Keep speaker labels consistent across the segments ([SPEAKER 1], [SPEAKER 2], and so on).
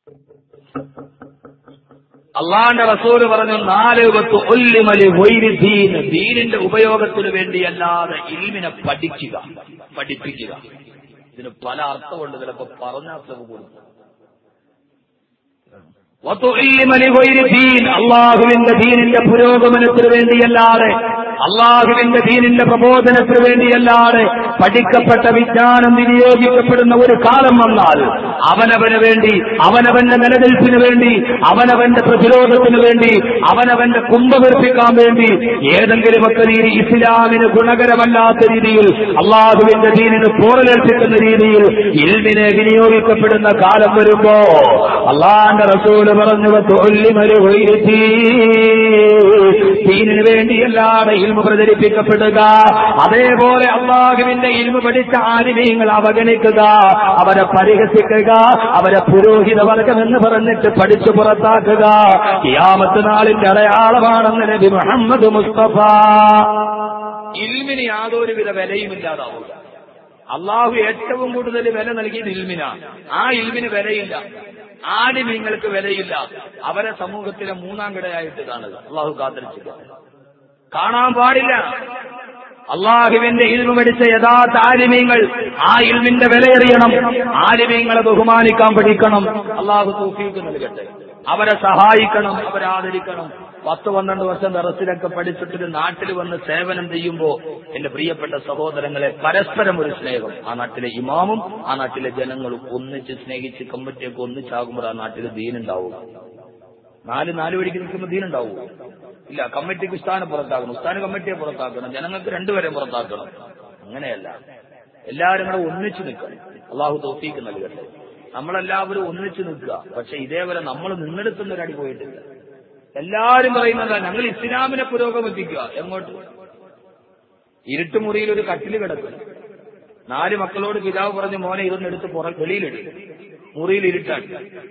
[SPEAKER 1] അള്ളാന്റെ റസൂല് പറഞ്ഞു നാല് പത്ത് ഒല്ലിമലി ദീൻ ദീനിന്റെ ഉപയോഗത്തിന് വേണ്ടിയല്ലാതെ ഇൽമിനെ പഠിക്കുക പഠിപ്പിക്കുക ഇതിന് പല അർത്ഥമുണ്ട് ചിലപ്പോ പറഞ്ഞാർത്ഥം കൊടുക്കും അള്ളാഹുവിന്റെ ദീനിന്റെ പുരോഗമനത്തിന് വേണ്ടിയല്ലാതെ അള്ളാഹുവിന്റെ ദീനിന്റെ പ്രബോധനത്തിന് വേണ്ടിയല്ലാതെ പഠിക്കപ്പെട്ട വിജ്ഞാനം വിനിയോഗിക്കപ്പെടുന്ന ഒരു കാലം വന്നാൽ അവനവന് വേണ്ടി അവനവന്റെ നിലനിൽപ്പിന് വേണ്ടി അവനവന്റെ പ്രതിരോധത്തിന് വേണ്ടി അവനവന്റെ കുംഭവീർപ്പിക്കാൻ വേണ്ടി ഏതെങ്കിലുമൊക്കെ രീതി ഇസ്ലാമിന് ഗുണകരമല്ലാത്ത രീതിയിൽ അള്ളാഹുവിന്റെ ദീനിന് പോറലേൽപ്പിക്കുന്ന രീതിയിൽ ഇൽമിനെ വിനിയോഗിക്കപ്പെടുന്ന കാലം വരുമ്പോ അള്ളാന്റെ റസൂല് പറഞ്ഞു ദീനിന് വേണ്ടിയല്ലാതെ ഇൽമ പ്രചരിപ്പിക്കപ്പെടുക അതേപോലെ അള്ളാഹുവിന്റെ ഇൽമ പഠിച്ച ആലിമീങ്ങൾ അവഗണിക്കുക അവരെ പരിഹസിക്കുക അവരെ പുരോഹിത വർഗമെന്ന് പറഞ്ഞിട്ട് പഠിച്ചു പുറത്താക്കുക യാമത്ത് നാളിന്റെ അടയാളമാണെന്ന് നബി മുഹമ്മദ് മുസ്തഫ ഇൽമിന് യാതൊരുവിധ വിലയുമില്ലാതാവുക അള്ളാഹു ഏറ്റവും കൂടുതൽ വില നൽകിയത് ഇൽമിനാണ് ആ ഇൽമിന് വിലയില്ല ആലിമീങ്ങൾക്ക് വിലയില്ല അവരെ സമൂഹത്തിലെ മൂന്നാം കിടയായിട്ട് കാണുക അള്ളാഹു കാത്തിരിച്ചില്ല കാണാൻ പാടില്ല അള്ളാഹുവിന്റെ ഇൽമ പഠിച്ച യഥാർത്ഥ ആലിമീങ്ങൾ ആ ഇൽമിന്റെ വിലയറിയണം ആലിമീങ്ങളെ ബഹുമാനിക്കാൻ പഠിക്കണം അള്ളാഹു തൂഫീക്ക് നൽകട്ടെ അവരെ സഹായിക്കണം അവരെ ആദരിക്കണം പത്ത് പന്ത്രണ്ട് വർഷം ദറസിലൊക്കെ പഠിച്ചിട്ട് നാട്ടിൽ വന്ന് സേവനം ചെയ്യുമ്പോ എന്റെ പ്രിയപ്പെട്ട സഹോദരങ്ങളെ പരസ്പരം ഒരു സ്നേഹം ആ നാട്ടിലെ ഇമാമും ആ നാട്ടിലെ ജനങ്ങളും ഒന്നിച്ച് സ്നേഹിച്ച് കമ്മിറ്റിയൊക്കെ ഒന്നിച്ചാകുമ്പോൾ ആ നാട്ടിൽ ദീനുണ്ടാവും നാല് നാല് വഴിക്ക് നിൽക്കുമ്പോൾ ദീനുണ്ടാവും ഇല്ല കമ്മിറ്റിക്ക് ഉസ്താനെ പുറത്താക്കണം ഉസ്താന് കമ്മിറ്റിയെ പുറത്താക്കണം ജനങ്ങൾക്ക് രണ്ടുപേരെ പുറത്താക്കണം അങ്ങനെയല്ല എല്ലാവരും കൂടെ ഒന്നിച്ചു നിൽക്കണം അള്ളാഹു തോഫീക്ക് നൽകട്ടെ നമ്മളെല്ലാവരും ഒന്നിച്ചു നിൽക്കുക പക്ഷെ ഇതേപോലെ നമ്മൾ നിന്നെടുത്തുന്നൊരടി പോയിട്ടില്ല എല്ലാവരും പറയുന്നതാ ഞങ്ങൾ ഇസ്ലാമിനെ പുരോഗമിപ്പിക്കുക എങ്ങോട്ട് ഇരുട്ടുമുറിയിൽ ഒരു കട്ടില് കിടക്കുന്നു നാല് മക്കളോട് പിതാവ് പറഞ്ഞ് മോനെ ഇതൊന്നെടുത്ത് പുറ വെളിയിലിടും മുറിയിൽ ഇരുട്ടാണ്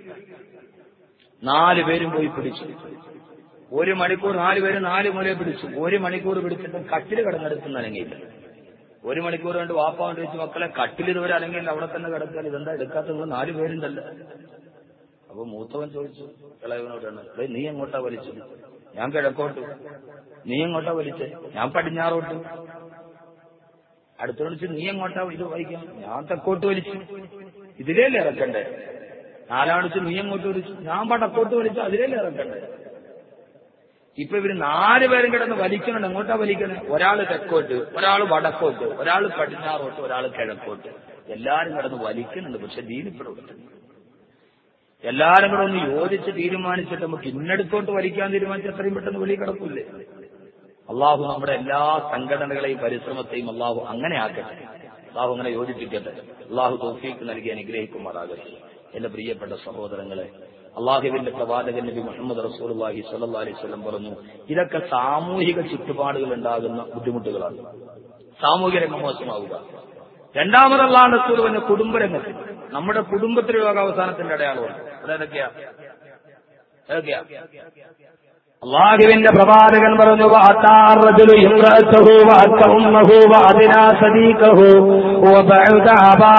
[SPEAKER 1] നാല് പേരും പോയി പിടിച്ചു ഒരു മണിക്കൂർ നാല് പേര് നാല് മൂലയെ പിടിച്ചു ഒരു മണിക്കൂർ പിടിച്ചിട്ട് കട്ടില് കിടന്നെടുത്ത് അനങ്ങിയില്ല ഒരു മണിക്കൂർ കൊണ്ട് വാപ്പ കൊണ്ട് വെച്ച് മക്കളെ കട്ടിൽ ഇതുവരെ അല്ലെങ്കിൽ അവിടെ തന്നെ കിടക്കാൻ ഇതെന്താ എടുക്കാത്തത് നാല് പേരുണ്ടല്ലോ അപ്പൊ മൂത്തവൻ ചോദിച്ചു ഇളയവനോടാണ് "എടേ, നീ എങ്ങോട്ടാ വലിച്ചത് ഞാൻ കിഴക്കോട്ട് നീ എങ്ങോട്ടാ വലിച്ചത് ഞാൻ പടിഞ്ഞാറോട്ട് അടുത്ത വിളിച്ച് നീ എങ്ങോട്ടാ ഇത് വഹിക്കാം ഞാൻ തെക്കോട്ട് വലിച്ചു ഇതിലല്ലേ ഇറക്കണ്ടേ നാലാണിച്ച് നീ എങ്ങോട്ട് വലിച്ചു ഞാൻ പടക്കോട്ട് വലിച്ചു അതിലല്ലേ ഇറക്കണ്ടേ ഇപ്പൊ ഇവര് നാല് പേരും കിടന്ന് വലിക്കുന്നുണ്ട് എങ്ങോട്ടാ വലിക്കണേ ഒരാള് തെക്കോട്ട് ഒരാൾ വടക്കോട്ട് ഒരാൾ പടിഞ്ഞാറോട്ട് ഒരാൾ കിഴക്കോട്ട് എല്ലാരും കിടന്ന് വലിക്കുന്നുണ്ട് പക്ഷെ ദീനിപ്പെടും എല്ലാരും കൂടെ ഒന്ന് യോജിച്ച് തീരുമാനിച്ചിട്ട് നമുക്ക് ഇന്നടുത്തോട്ട് വലിക്കാൻ തീരുമാനിച്ച് എത്രയും പെട്ടെന്ന് വെളിയിൽ കിടക്കൂലേ അള്ളാഹു നമ്മുടെ എല്ലാ സംഘടനകളെയും പരിശ്രമത്തെയും അള്ളാഹു അങ്ങനെ ആക്കട്ടെ അള്ളാഹു അങ്ങനെ യോജിപ്പിക്കട്ടെ അള്ളാഹു തോഫീക്ക് നൽകി അനുഗ്രഹിക്കുമാറാകട്ടെ എന്റെ പ്രിയപ്പെട്ട സഹോദരങ്ങളെ അള്ളാഹുവിന്റെ പ്രവാചകൻ നബി മുഹമ്മദ് റസൂലുള്ളാഹി സ്വല്ലല്ലാഹി അലൈഹി വസല്ലം പറഞ്ഞു ഇതൊക്കെ സാമൂഹിക ചുറ്റുപാടുകൾ ഉണ്ടാകുന്ന ബുദ്ധിമുട്ടുകളാണ് സാമൂഹിക രംഗം മോശമാവുക രണ്ടാമതല്ലാണ്ട് റസൂൽ പറഞ്ഞ കുടുംബരംഗത്ത് നമ്മുടെ കുടുംബത്തിലെ രോഗാവസാനത്തിന്റെ അടയാളമാണ് അതെന്തൊക്കെയാ ഏതൊക്കെയാ അള്ളാഹുവിന്റെ പ്രവാചകൻ പറഞ്ഞു "വഅത്താ الرجل امرأته وأتى أمه وأدنى صديقه وبعد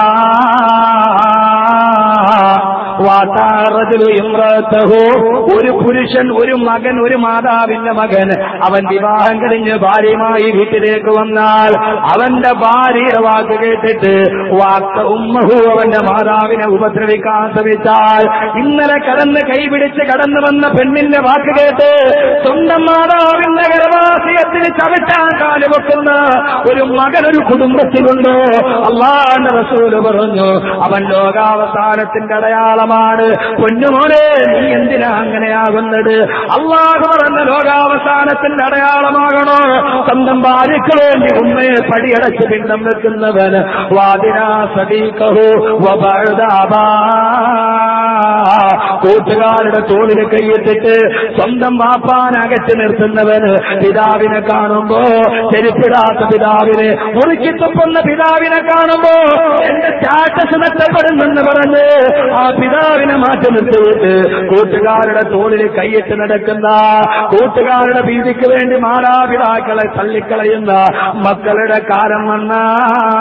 [SPEAKER 1] أباه وأتى الرجل امرأته ഒരു പുരുഷൻ ഒരു മകൻ ഒരു മാതാവിന്റെ മകൻ അവൻ വിവാഹം കഴിഞ്ഞ് ഭാര്യയുമായി വീട്ടിലേക്ക് വന്നാൽ അവന്റെ ഭാര്യയുടെ വാക്ക് കേട്ടിട്ട് വാക്ക ഉമ്മഹു അവന്റെ മാതാവിനെ ഉപദ്രവിക്കാൻ ശ്രമിച്ചാൽ ഇന്നലെ കടന്ന് കൈപിടിച്ച് കടന്നു വന്ന പെണ്ണിന്റെ വാക്ക് കേട്ട് സ്വന്തം മാതാവിന്റെ ഗർഭാശയത്തിന് ചവിട്ടാൻ കാലുവെക്കുന്ന ഒരു മകൻ ഒരു കുടുംബത്തിലുണ്ടോ അള്ളാന്റെ റസൂല് പറഞ്ഞു അവൻ ലോകാവസാനത്തിന്റെ അടയാളമാണ് പൊന്നുമോനെ നീ എന്തിനാ അങ്ങനെയാകുന്നത് അള്ളാഹു പറഞ്ഞ ലോകാവസാനത്തിന്റെ അടയാളമാകണോ സ്വന്തം ഭാര്യയ്ക്ക് വേണ്ടി ഉമ്മയെ പടിയടച്ച് പിണ്ടം വെക്കുന്നവൻ വാദിനാ സദീകഹു വബഅദാബാ കൂട്ടുകാരുടെ തോളിൽ കൈയിട്ടിട്ട് സ്വന്തം വാപ്പാൻ അകറ്റി നിർത്തുന്നവന് പിതാവിനെ കാണുമ്പോ ചെരുപ്പിടാത്ത പിതാവിനെ മുറുക്കി തുപ്പുന്ന പിതാവിനെ കാണുമ്പോ എന്റെ സ്റ്റാറ്റസ് നഷ്ടപ്പെടുന്നെന്ന് പറഞ്ഞ് ആ പിതാവിനെ മാറ്റി നിർത്തിയിട്ട് കൂട്ടുകാരുടെ തോളിൽ കൈയിട്ട് നടക്കുന്ന കൂട്ടുകാരുടെ ഭീതിക്ക് വേണ്ടി മാതാപിതാക്കളെ തള്ളിക്കളയുന്ന മക്കളുടെ കാലം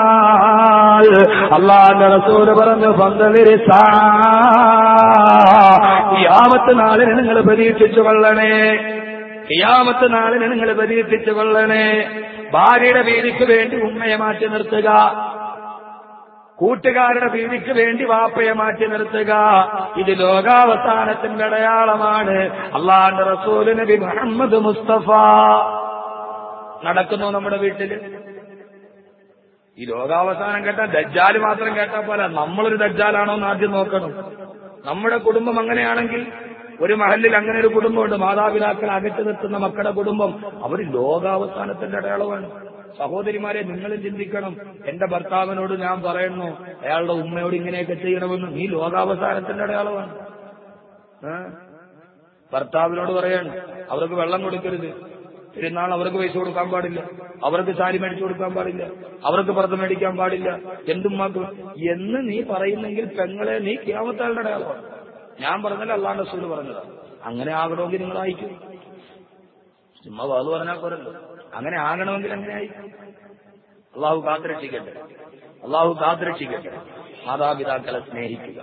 [SPEAKER 1] വന്നാൽ അള്ളാന്റെ റസൂല് പറഞ്ഞു പന്തലിരിസാ കിയാമത്ത് നാളിന് നിങ്ങൾ പ്രതീക്ഷിച്ചു കൊള്ളണേ കിയാമത്ത് നാളിന് നിങ്ങൾ പ്രതീക്ഷിച്ചു കൊള്ളണേ ഭാര്യയുടെ വീതിക്ക് വേണ്ടി ഉമ്മയെ മാറ്റി നിർത്തുക കൂട്ടുകാരുടെ വീതിക്ക് വേണ്ടി വാപ്പയെ മാറ്റി നിർത്തുക ഇത് ലോകാവസാനത്തിന്റെ അടയാളമാണ് അള്ളാന്റെ റസൂൽ നബി മുഹമ്മദ് മുസ്തഫ നടക്കുന്നു നമ്മുടെ വീട്ടില് ഈ ലോകാവസാനം കേട്ട ദജ്ജാല് മാത്രം കേട്ടാ പോലെ നമ്മളൊരു ദജ്ജാലാണോ എന്ന് ആദ്യം നോക്കണം നമ്മുടെ കുടുംബം അങ്ങനെയാണെങ്കിൽ ഒരു മഹലിൽ അങ്ങനെ ഒരു കുടുംബമുണ്ട് മാതാപിതാക്കൾ അകറ്റി നിർത്തുന്ന മക്കളുടെ കുടുംബം അവർ ലോകാവസാനത്തിന്റെ അടയാളമാണ് സഹോദരിമാരെ നിങ്ങളും ചിന്തിക്കണം എന്റെ ഭർത്താവിനോട് ഞാൻ പറയുന്നു അയാളുടെ ഉമ്മയോട് ഇങ്ങനെയൊക്കെ ചെയ്യണമെന്ന് നീ ലോകാവസാനത്തിന്റെ അടയാളമാണ് ഏ? ഭർത്താവിനോട് പറയാണ് അവർക്ക് വെള്ളം കൊടുക്കരുത് പെരുന്നാൾ അവർക്ക് പൈസ കൊടുക്കാൻ പാടില്ല അവർക്ക് സാരി മേടിച്ചു കൊടുക്കാൻ പാടില്ല അവർക്ക് പുറത്ത് മേടിക്കാൻ പാടില്ല എന്തുമാക്ക് എന്ന് നീ പറയുന്നെങ്കിൽ പെങ്ങളെ നീ ക്യാമത്താളുടെ അടയാളമാണ് ഞാൻ പറഞ്ഞല്ല അള്ളാന്റെ റസൂല് പറഞ്ഞതാ അങ്ങനെ ആകണമെങ്കിൽ നിങ്ങൾ അയക്കും ചുമ്മാ വാത് പറഞ്ഞാൽ പോരല്ലോ അങ്ങനെ ആകണമെങ്കിൽ അങ്ങനെ ആയിരിക്കും അള്ളാഹു കാത്തുരക്ഷിക്കട്ടെ അള്ളാഹു കാത്തുരക്ഷിക്കട്ടെ മാതാപിതാക്കളെ സ്നേഹിക്കുക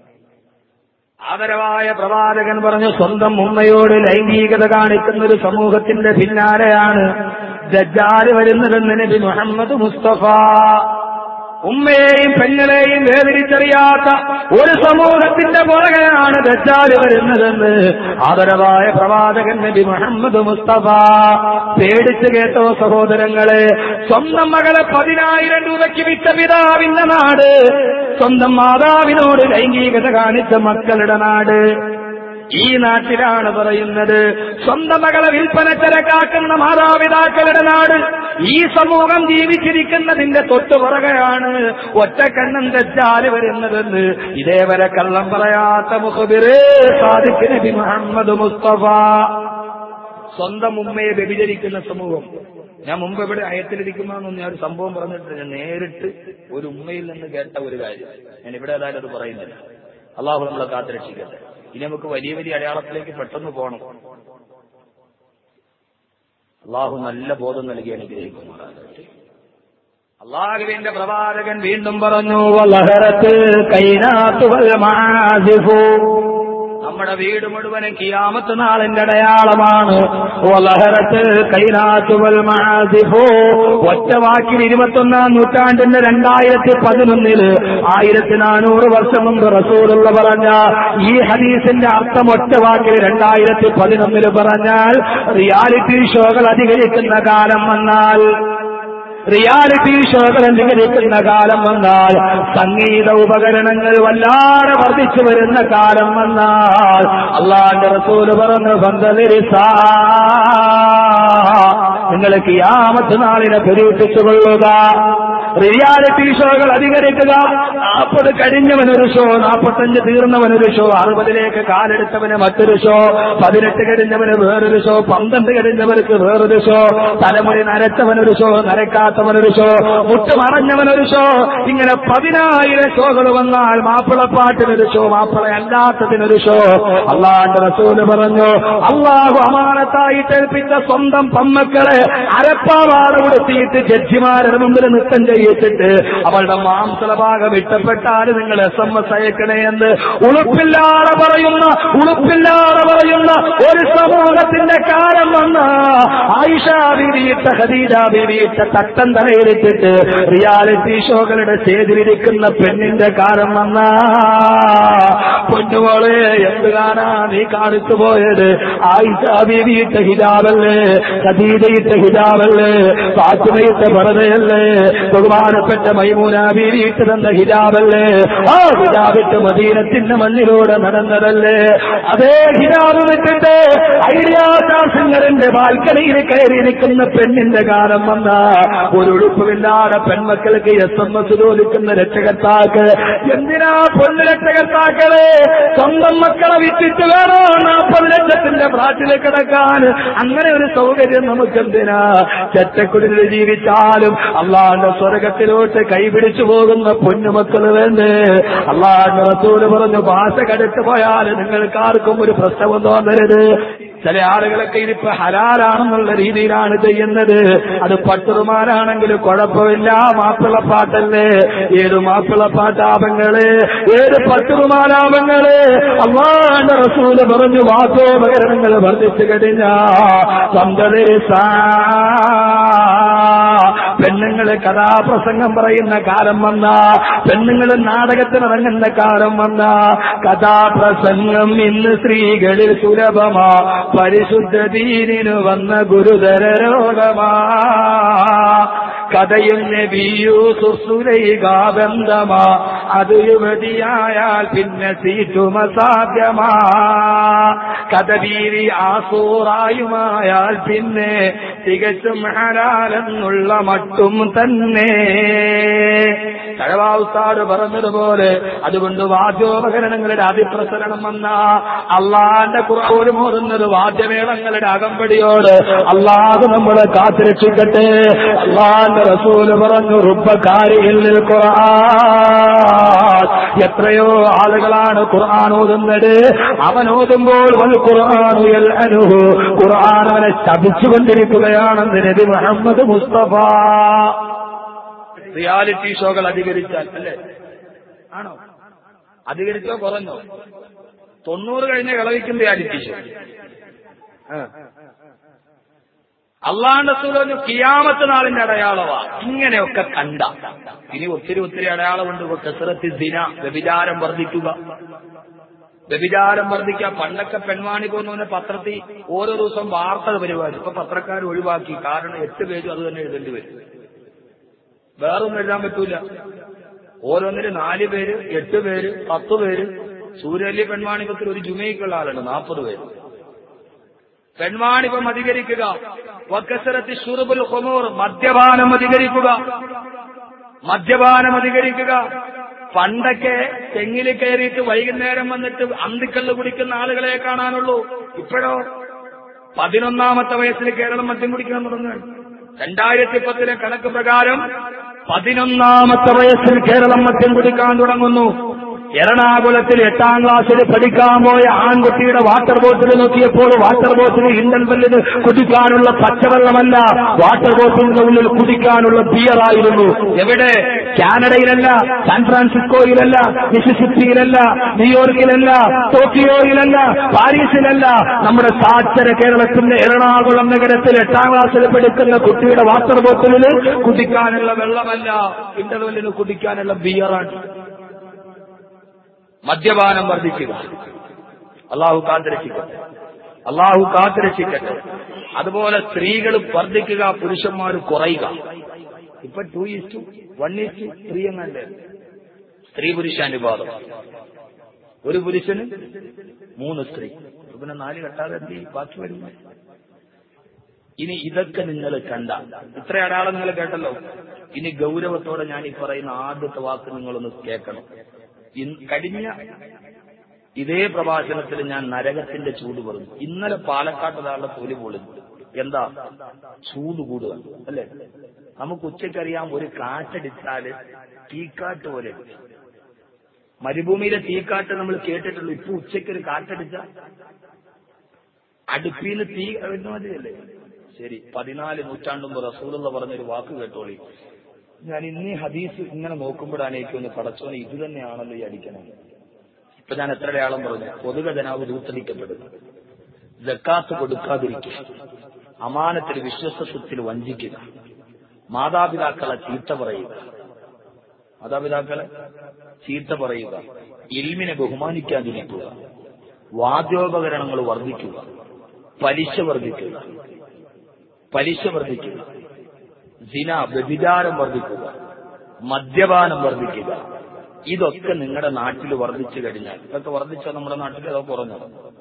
[SPEAKER 1] ആദരവായ പ്രവാചകൻ പറഞ്ഞു സ്വന്തം ഉമ്മയോട് ലൈംഗികത കാണിക്കുന്ന ഒരു സമൂഹത്തിന്റെ പിന്നാലെയാണ് ദജ്ജാല് വരുന്നതെന്ന് നബി മുഹമ്മദ് മുസ്തഫ ഉമ്മയെയും പെങ്ങളെയും വേദനിച്ചറിയാത്ത ഒരു സമൂഹത്തിന്റെ പുറകെയാണ് ദജ്ജാല് വരുന്നതെന്ന് ആദരവായ പ്രവാചകൻ നബി മുഹമ്മദ് മുസ്തഫ പേടിച്ചു കേട്ടോ സഹോദരങ്ങളെ സ്വന്തം മകളെ പതിനായിരം രൂപയ്ക്ക് വിറ്റ പിതാവിന്റെ നാട് സ്വന്തം മാതാവിനോട് ലൈംഗികത കാണിച്ച മക്കളുടെ നാട് ഈ നാട്ടിലാണ് പറയുന്നത് സ്വന്തം മകളെ വിൽപ്പനച്ചരക്കാക്കുന്ന മാതാപിതാക്കളുടെ നാട് ഈ സമൂഹം ജീവിച്ചിരിക്കുന്നതിന്റെ തൊട്ടു പുറകെയാണ് ഒറ്റക്കണ്ണൻ തെറ്റാല് വരുന്നതെന്ന് ഇതേവരെ കള്ളം പറയാത്ത മുഖബിറേ സാദിഖ് നബി മുഹമ്മദ് മുസ്തഫ സ്വന്തം ഉമ്മയെ വ്യഭിചരിക്കുന്ന സമൂഹം ഞാൻ മുമ്പ് ഇവിടെ അയത്തിലിരിക്കുമ്പോഴൊന്നും ഞാൻ ഒരു സംഭവം പറഞ്ഞിട്ടില്ല ഞാൻ നേരിട്ട് ഒരു ഉമ്മയിൽ നിന്ന് കേട്ട ഒരു കാര്യം ഞാൻ ഇവിടെ ഏതായാലും അത് പറയുന്നില്ല അള്ളാഹു നമ്മളെ കാത്തുരക്ഷിക്കട്ടെ ഇനി നമുക്ക് വലിയ വലിയ അടയാളത്തിലേക്ക് പെട്ടെന്ന് പോകണം അള്ളാഹു നല്ല ബോധം നൽകി അനുഗ്രഹിക്കുമാറാകട്ടെ അള്ളാഹുവിന്റെ പ്രവാചകൻ വീണ്ടും പറഞ്ഞു "വലഹറത്ത് കൈനാത്തുവൽ മആസിഫു." നമ്മുടെ വീട് മുഴുവനും കിയാമത്ത് നാളിന്റെ അടയാളമാണ് വലഹറത്ത് കൈനാത്തുവൽ മആസിഫു. ഒറ്റ വാക്കിൽ ഇരുപത്തൊന്നാം നൂറ്റാണ്ടിന്റെ രണ്ടായിരത്തി പതിനൊന്നില് ആയിരത്തി നാനൂറ് വർഷം മുമ്പ് റസൂലുള്ള പറഞ്ഞ ഈ ഹദീസിന്റെ അർത്ഥം ഒറ്റ വാക്കിൽ രണ്ടായിരത്തി പതിനൊന്നില് പറഞ്ഞാൽ റിയാലിറ്റി ഷോകൾ അധികരിക്കുന്ന കാലം വന്നാൽ റിയാലിറ്റി ഷോകൾ അധികരിക്കുന്ന കാലം വന്നാൽ സംഗീത ഉപകരണങ്ങൾ വല്ലാതെ വർദ്ധിച്ചു വരുന്ന കാലം വന്നാൽ അള്ളാന്റെ റസൂല് പറഞ്ഞു ബന്ധലിരിസാ നിങ്ങൾ കിയാമത്ത് നാളിനെ പരീക്ഷിച്ചുകൊള്ളുക റിയാലിറ്റി ഷോകൾ അധികരിക്കുക നാൽപ്പത് കഴിഞ്ഞവനൊരു ഷോ നാൽപ്പത്തഞ്ച് തീർന്നവനൊരു ഷോ അറുപതിലേക്ക് കാലെടുത്തവന് മറ്റൊരു ഷോ പതിനെട്ട് കഴിഞ്ഞവന് വേറൊരു ഷോ പന്ത്രണ്ട് കഴിഞ്ഞവർക്ക് വേറൊരു ഷോ തലമുടി നരച്ചവനൊരു ഷോ നരക്കാത്തവനൊരു ഷോ മുട്ടുമറഞ്ഞവനൊരു ഷോ ഇങ്ങനെ പതിനായിരം ഷോകൾ വന്നാൽ മാപ്പിളപ്പാട്ടിനൊരു ഷോ മാപ്പിള അല്ലാത്തതിനൊരു ഷോ അള്ളാന്റെ റസൂല് പറഞ്ഞു അള്ളാഹു അമാനത്തായിട്ട് ഏൽപ്പിച്ച സ്വന്തം പമ്മക്കളെ അരപ്പാവാട് കൊടുത്തിയിട്ട് ജഡ്ജിമാരുടെ മുമ്പിൽ നൃത്തം ചെയ്യിച്ചിട്ട് അവളുടെ മാംസള ഭാഗം ഇഷ്ടപ്പെട്ടാൽ നിങ്ങൾ എസ് എം എസ് അയക്കണേ എന്ന് ഉളുപ്പില്ലാതെ പറയുന്ന ഉളുപ്പില്ലാതെ പറയുന്ന ഒരു സമൂഹത്തിന്റെ കാലം വന്ന ആയിഷ ബീവിയിട്ട ഖദീജ ബീവിയിട്ട തട്ടം തലയിലിട്ടിട്ട് റിയാലിറ്റി ഷോകളുടെ സ്റ്റേജിലിരിക്കുന്ന പെണ്ണിന്റെ കാലം വന്ന പൊന്നുമോളെ എന്ത് കാണാ നീ കാണിച്ചു പോയത് ആയിഷ ബീവിയിട്ട ഹിജാബല്ലേ ഖദീജയിട്ട ഹിജാബല്ലേ ഫാത്തിമയിട്ട പറതയല്ലേ ബഹുമാനപ്പെട്ട മൈമൂന ബീവിയിട്ട് തന്ന ഹിജാബല്ലേ ആ ഹിജാബിട്ട് മദീനത്തിന്റെ മണ്ണിലൂടെ നടന്നതല്ലേ അതേ ഹിജാബ് വിട്ടിട്ട് ഐഡിയാസിംഗറിന്റെ ബാൽക്കണിയിൽ കയറിയിരിക്കുന്ന പെണ്ണിന്റെ കാലം വന്ന ഒരു ഉടുപ്പുമില്ലാതെ പെൺമക്കൾക്ക് എസ് എം എസ് തോലിക്കുന്ന രക്ഷകർത്താക്ക് എന്തിനാ പൊന്നു രക്ഷകർത്താക്കളെ സ്വന്തം മക്കളെ വിറ്റിട്ട് വേണോ നാൽപ്പത് ലക്ഷത്തിന്റെ ഫ്ലാറ്റിൽ കിടക്കാൻ അങ്ങനെ ഒരു സൗകര്യം നമുക്കെന്തിനാ ചെറ്റക്കുടിൽ ജീവിച്ചാലും അള്ളാന്റെ സ്വർഗ
[SPEAKER 2] നരകത്തിലോട്ട് കൈപിടിച്ചു പോകുന്ന പൊന്നുമക്കൾ വേണ്ടേ അള്ളാഹ് റസൂല് പറഞ്ഞു ഭാഷ കടുത്തു പോയാൽ നിങ്ങൾക്ക് ആർക്കും ഒരു പ്രശ്നവും തോന്നരുത് ചില ആളുകളൊക്കെ ഇതിപ്പോ ഹലാലാണെന്നുള്ള രീതിയിലാണ് ചെയ്യുന്നത് അത് പട്ടുറുമാനാണെങ്കിലും കുഴപ്പമില്ല മാപ്പിളപ്പാട്ടല്ലേ ഏത് മാപ്പിളപ്പാട്ടാപങ്ങള് ഏത് പട്ടുറുമാലാപങ്ങള് അള്ളാന്റെ റസൂല് പറഞ്ഞു വാസോപകരണങ്ങൾ വർദ്ധിച്ചു കഴിഞ്ഞ പെണ്ണുങ്ങള് കഥാപ്രസംഗം പറയുന്ന കാലം വന്ന പെണ്ണുങ്ങള് നാടകത്തിനിറങ്ങുന്ന കാലം വന്ന കഥാപ്രസംഗം ഇന്ന് സ്ത്രീകളിൽ സുലഭമാ പരിശുദ്ധ ദീനിനു വന്ന ഗുരുതര രോഗമാ കഥയും നബിയു സുസുരൈകാബന്ധമാ അത് യുവതിയായാൽ പിന്നെ സീറ്റുമ സാധ്യമാ കഥവീരി ആസൂറായുമായാൽ പിന്നെ തികച്ചും ഹലാലെന്നുള്ള മട്ടും തന്നെ കഴവാവുസാട് പറഞ്ഞതുപോലെ അതുകൊണ്ട് വാദ്യോപകരണങ്ങളുടെ അതിപ്രസരണം വന്ന അള്ളാന്റെ കുറവോലും ഓടുന്നത് വാദ്യമേളങ്ങളുടെ അകമ്പടിയോട് അള്ളാഹ് നമ്മളെ കാത്തുരക്ഷിക്കട്ടെ അള്ളാന്റെ റസൂല് പറഞ്ഞു റുബക്കാരിയിൽ ഖുർആൻ എത്രയോ ആളുകളാണ് ഖുർആൻ ഓതുന്നത് അവൻ ഓതുമ്പോൾ വൽ ഖുർആൻ അനുഹു ഖുർആൻ അവനെ ശപിച്ചുകൊണ്ടിരിക്കുകയാണെന്ന് നബി മുഹമ്മദ് മുസ്തഫ
[SPEAKER 1] റിയാലിറ്റി ഷോകൾ അധികരിച്ചാൽ അല്ലേ ആണോ അധികരിച്ചോ കുറഞ്ഞോ തൊണ്ണൂറ് കഴിഞ്ഞ കളവിക്കും റിയാലിറ്റി ഷോ അള്ളാന്റെ സൂര്യ കിയാമത്ത് നാളിന്റെ അടയാളവാ ഇങ്ങനെയൊക്കെ കണ്ട ഇനി ഒത്തിരി ഒത്തിരി അടയാളമുണ്ട് കസറത്തി ദിന വ്യഭിചാരം വർദ്ധിക്കുക വ്യഭിചാരം വർദ്ധിക്കുക പണ്ടൊക്കെ പെൺവാണി പോകുന്നവനെ പത്രത്തിൽ ഓരോ ദിവസം വാർത്ത പരിപാടി ഇപ്പൊ പത്രക്കാർ ഒഴിവാക്കി കാരണം എട്ട് പേജും അത് തന്നെ എഴുതേണ്ടി വരും വേറൊന്നും എഴുതാൻ പറ്റൂല ഓരോന്നിന് നാല് പേര് എട്ട് പേര് പത്ത് പേര് സൂര്യലി പെൺവാണിപത്തിൽ ഒരു ജുമയ്ക്കുള്ള ആളുണ്ട് നാൽപ്പത് പേര് പെൺവാണിപം അധികരിക്കുക വക്കസരത്തി ഷുറുബുൽ ഹൊമൂർ മദ്യപാനം അധികരിക്കുക മദ്യപാനം അധികരിക്കുക പണ്ടൊക്കെ തെങ്ങിൽ കയറിയിട്ട് വൈകുന്നേരം വന്നിട്ട് അന്തിക്കല്ല് കുടിക്കുന്ന ആളുകളെ കാണാനുള്ളൂ ഇപ്പോഴോ പതിനൊന്നാമത്തെ വയസ്സിൽ കേരളം മദ്യം കുടിക്കാൻ തുടങ്ങുകയാണ് രണ്ടായിരത്തി പത്തിലെ കണക്ക് പ്രകാരം
[SPEAKER 2] പതിനൊന്നാമത്തെ വയസ്സിൽ കേരളം മദ്യം കുടിക്കാൻ തുടങ്ങുന്നു എറണാകുളത്തിൽ എട്ടാം ക്ലാസ്സിൽ പഠിക്കാൻ പോയ ആൺകുട്ടിയുടെ വാട്ടർ ബോട്ടിൽ നോക്കിയപ്പോൾ വാട്ടർ ബോട്ടിൽ ഇന്റർവെല്ലിന് കുടിക്കാനുള്ള പച്ചവെള്ളമല്ല വാട്ടർ ബോട്ടിലിന്റെ ഉള്ളിൽ കുടിക്കാനുള്ള ബിയറായിരുന്നു എവിടെ കാനഡയിലല്ല സാൻ ഫ്രാൻസിസ്കോയിലല്ല മിസിസിപ്പിയിലല്ല ന്യൂയോർക്കിലല്ല ടോക്കിയോയിലല്ല പാരീസിലല്ല നമ്മുടെ സാക്ഷര കേരളത്തിന്റെ എറണാകുളം നഗരത്തിൽ എട്ടാം ക്ലാസ്സിൽ പഠിക്കുന്ന കുട്ടിയുടെ വാട്ടർ ബോട്ടിലിൽ
[SPEAKER 1] കുടിക്കാനുള്ള വെള്ളമല്ല ഇന്റർവെല്ലിന് കുടിക്കാനുള്ള ബിയറാണ് മദ്യപാനം വർദ്ധിക്കുക അള്ളാഹു കാത്തിരക്ഷിക്കട്ടെ അള്ളാഹു കാത്തിരക്ഷിക്കട്ടെ അതുപോലെ സ്ത്രീകൾ വർദ്ധിക്കുക പുരുഷന്മാർ കുറയുക ഇപ്പൊ two is to one is to three എന്നല്ലേ സ്ത്രീ പുരുഷാനുപാതം ഒരു പുരുഷന് മൂന്ന് സ്ത്രീ അപ്പൊ പിന്നെ നാല് കെട്ടാതെ എന്ത് ചെയ്യും? ബാക്കി വരുന്നു ഇനി ഇതൊക്കെ നിങ്ങൾ കണ്ട ഇത്ര അടയാളം നിങ്ങൾ കേട്ടല്ലോ ഇനി ഗൗരവത്തോടെ ഞാൻ ഈ പറയുന്ന ആദ്യത്തെ വാക്ക് നിങ്ങളൊന്ന് കേൾക്കണം ഇൻ- കഴിഞ്ഞ ഇതേ പ്രഭാഷണത്തിൽ ഞാൻ നരകത്തിന്റെ ചൂട് പറഞ്ഞു ഇന്നലെ പാലക്കാട്ട് ഒരാളുടെ തൊലി പൊളിഞ്ഞു എന്താ ചൂട് കൂടുക അല്ലേ നമുക്ക് ഉച്ചക്കറിയാം ഒരു കാറ്റടിച്ചാല് തീക്കാട്ട് പോലെ മരുഭൂമിയിലെ തീക്കാട്ട് നമ്മൾ കേട്ടിട്ടുള്ളൂ ഇപ്പൊ ഉച്ചയ്ക്ക് ഒരു കാറ്റടിച്ച അടുപ്പിൽ തീ വരുന്ന മതിയല്ലേ ശരി പതിനാല് നൂറ്റാണ്ട് മുമ്പ് റസൂലുള്ള പറഞ്ഞൊരു വാക്ക് കേട്ടോളി ഞാൻ ഇന്നീ ഹദീസ് ഇങ്ങനെ നോക്കുമ്പോഴാണ് എനിക്ക് ഒന്ന് പടച്ചോനെ ഇത് തന്നെയാണല്ലോ ഈ അടിക്കണം ഇപ്പൊ ഞാൻ എത്ര അടയാളം പറഞ്ഞു പൊതുഗതനാവ് ദൂത്തടിക്കപ്പെടുന്നു ജക്കാത്ത് കൊടുക്കാതിരിക്കുക അമാനത്തിൽ വിശ്വസത്വത്തിൽ വഞ്ചിക്കുക മാതാപിതാക്കളെ ചീത്ത പറയുക മാതാപിതാക്കളെ ചീത്ത പറയുക ഇൽമിനെ ബഹുമാനിക്കാതിരിക്കുക വാദ്യോപകരണങ്ങൾ വർദ്ധിക്കുക പലിശ വർദ്ധിക്കുക പലിശ വർദ്ധിക്കുക ജിന വ്യഭിചാരം വർദ്ധിക്കുക മദ്യപാനം വർദ്ധിക്കുക ഇതൊക്കെ നിങ്ങളുടെ നാട്ടിൽ വർദ്ധിച്ചു കഴിഞ്ഞാൽ ഇതൊക്കെ വർദ്ധിച്ചോ നമ്മുടെ നാട്ടിൽ അതോ കുറഞ്ഞോ